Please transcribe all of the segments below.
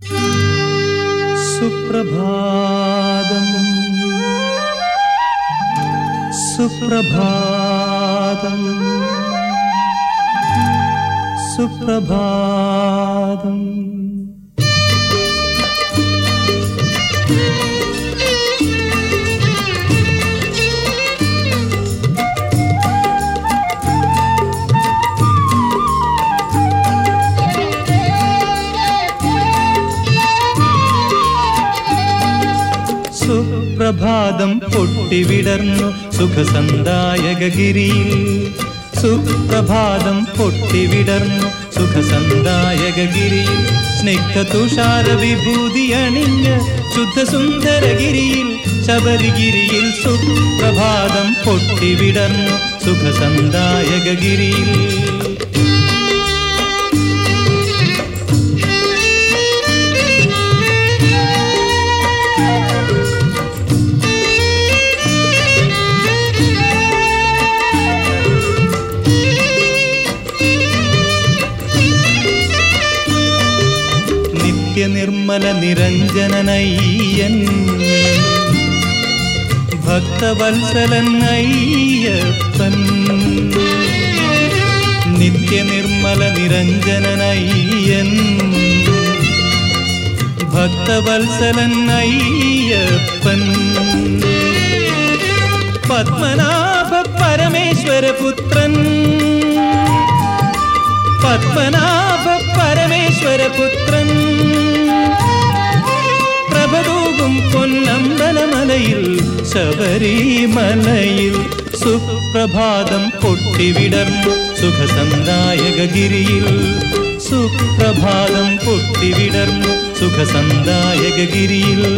സുപ്രഭാതം സുപ്രഭാതം സുപ്രഭാതം സുപ്രഭാതം പൊട്ടിവിടർന്നു സുഖസന്ദായകഗിരിയിൽ സുപ്രഭാതം പൊട്ടിവിടർന്നു സുഖസന്ദായകഗിരിയിൽ സ്നിഗ്ധ തുഷാര വിഭൂതി അണിഞ്ഞ് ശുദ്ധസുന്ദരഗിരിയിൽ ശബരിഗിരിയിൽ സുപ്രഭാതം പൊട്ടിവിടർന്നു സുഖസന്ദായകഗിരിയിൽ നിത്യനിർമ്മല നിരഞ്ജനനയ്യൻ ഭക്തവത്സലൻ അയ്യപ്പൻ നിത്യനിർമ്മല നിരഞ്ജനനയ്യൻ ഭക്തവത്സലൻ അയ്യപ്പൻ പത്മനാഭ പരമേശ്വരപുത്രൻ പത്മനാഭ പരമേശ്വരപുത്രൻ പ്രഭതൂകും പൊന്നമ്പലമലയിൽ ശബരിമലയിൽ സുപ്രഭാതം പൊട്ടിവിടർന്നു സുഖസന്ദായകഗിരിയിൽ സുപ്രഭാതം പൊട്ടിവിടർന്നു സുഖസന്ദായകഗിരിയിൽ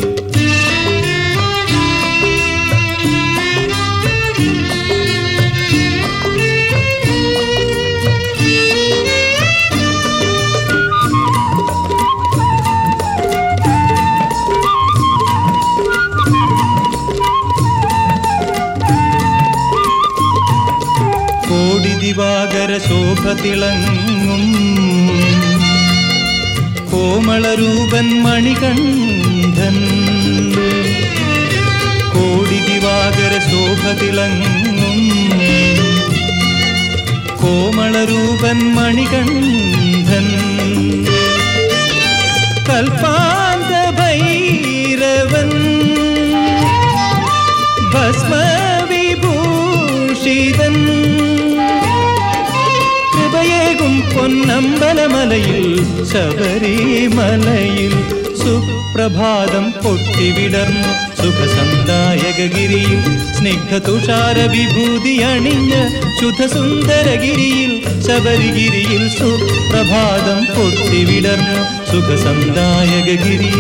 കോടി ദിവാകര ശോഭ തിളങ്ങും കോമളരൂപൻ മണികണ്ഠൻ കോടി ദിവാകര ശോഭ തിളങ്ങും കോമളരൂപൻ മണികണ്ഠൻ കൽപ്പാന്ത ഭൈരവൻ ഭസ്മവിഭൂഷിതൻ കൃപയേകും പൊന്നമ്പലമലയിൽ ശബരിമലയിൽ സുപ്രഭാതം പൊട്ടിവിടർന്നു സുഖസന്ദായകഗിരിയിൽ സ്നിഗ്ധ തുഷാര വിഭൂതി അണിഞ്ഞ് ശുദ്ധസുന്ദരഗിരിയിൽ ശബരിഗിരിയിൽ സുപ്രഭാതം പൊട്ടിവിടർന്നു സുഖസന്ദായകഗിരിയിൽ